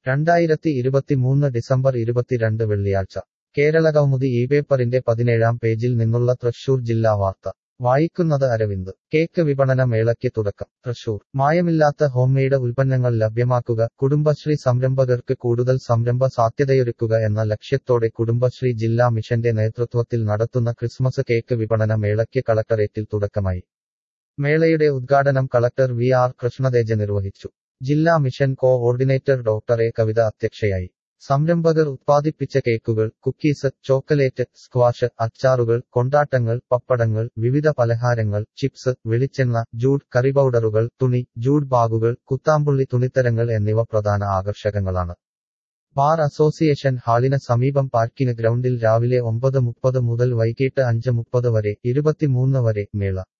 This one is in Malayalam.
രണ്ടായിരത്തി ഇരുപത്തിമൂന്ന് ഡിസംബർ ഇരുപത്തിരണ്ട് വെള്ളിയാഴ്ച കേരളകൗമുദി ഈ പേപ്പറിന്റെ പതിനേഴാം പേജിൽ നിന്നുള്ള തൃശൂർ ജില്ലാ വാർത്ത വായിക്കുന്നത് അരവിന്ദ് കേക്ക് വിപണന മേളയ്ക്ക് തുടക്കം തൃശൂർ മായമില്ലാത്ത ഹോംമെയ്ഡ് ഉൽപ്പന്നങ്ങൾ ലഭ്യമാക്കുക കുടുംബശ്രീ സംരംഭകർക്ക് കൂടുതൽ സംരംഭ സാധ്യതയൊരുക്കുക എന്ന ലക്ഷ്യത്തോടെ കുടുംബശ്രീ ജില്ലാ മിഷന്റെ നേതൃത്വത്തിൽ നടത്തുന്ന ക്രിസ്മസ് കേക്ക് വിപണന മേളയ്ക്ക് കളക്ടറേറ്റിൽ തുടക്കമായി മേളയുടെ ഉദ്ഘാടനം കളക്ടർ വി ആർ കൃഷ്ണതേജ നിർവഹിച്ചു ജില്ലാ mission coordinator doctor A Kavitha അധ്യക്ഷയായി സംരംഭകർ ഉത്പാദിപ്പിച്ച കേക്കുകൾ കുക്കീസ് ചോക്കലേറ്റ് സ്ക്വാഷ് അച്ചാറുകൾ കൊണ്ടാട്ടങ്ങൾ പപ്പടങ്ങൾ വിവിധ പലഹാരങ്ങൾ ചിപ്സ് വെളിച്ചെണ്ണ ജൂഡ് കറി പൗഡറുകൾ തുണി ജൂഡ് ബാഗുകൾ കുത്താമ്പുള്ളി തുണിത്തരങ്ങൾ എന്നിവ പ്രധാന ആകർഷകങ്ങളാണ് ബാർ അസോസിയേഷൻ ഹാളിന് സമീപം പാർക്കിംഗ് ഗ്രൗണ്ടിൽ രാവിലെ ഒമ്പത് മുപ്പത് മുതൽ വൈകിട്ട് അഞ്ച് മുപ്പത് വരെ ഇരുപത്തിമൂന്ന് വരെ മേള